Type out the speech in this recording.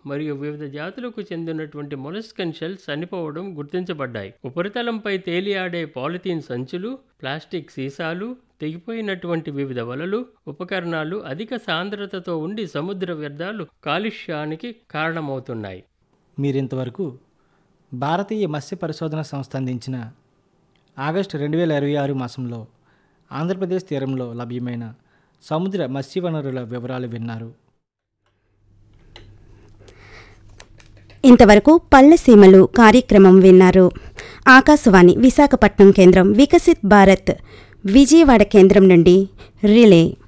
మరియు వివిధ జాతులకు చెందినటువంటి మొలస్కన్ షెల్స్ చనిపోవడం గుర్తించబడ్డాయి ఉపరితలంపై తేలియాడే పాలిథీన్ సంచులు ప్లాస్టిక్ సీసాలు తెగిపోయినటువంటి వివిధ వలలు ఉపకరణాలు అధిక సాంద్రతతో ఉండి సముద్ర వ్యర్థాలు కాలుష్యానికి కారణమవుతున్నాయి మీరింతవరకు భారతీయ మత్స్య పరిశోధన సంస్థ అందించిన ఆగస్టు రెండు వేల ఇరవై ఆరు మాసంలో ఆంధ్రప్రదేశ్ తీరంలో లభ్యమైన సముద్ర మత్స్య వనరుల వివరాలు విన్నారు ఇంతవరకు పల్లెసీమలు కార్యక్రమం విన్నారు ఆకాశవాణి విశాఖపట్నం కేంద్రం వికసిత్ భారత్ విజయవాడ కేంద్రం నుండి రిలే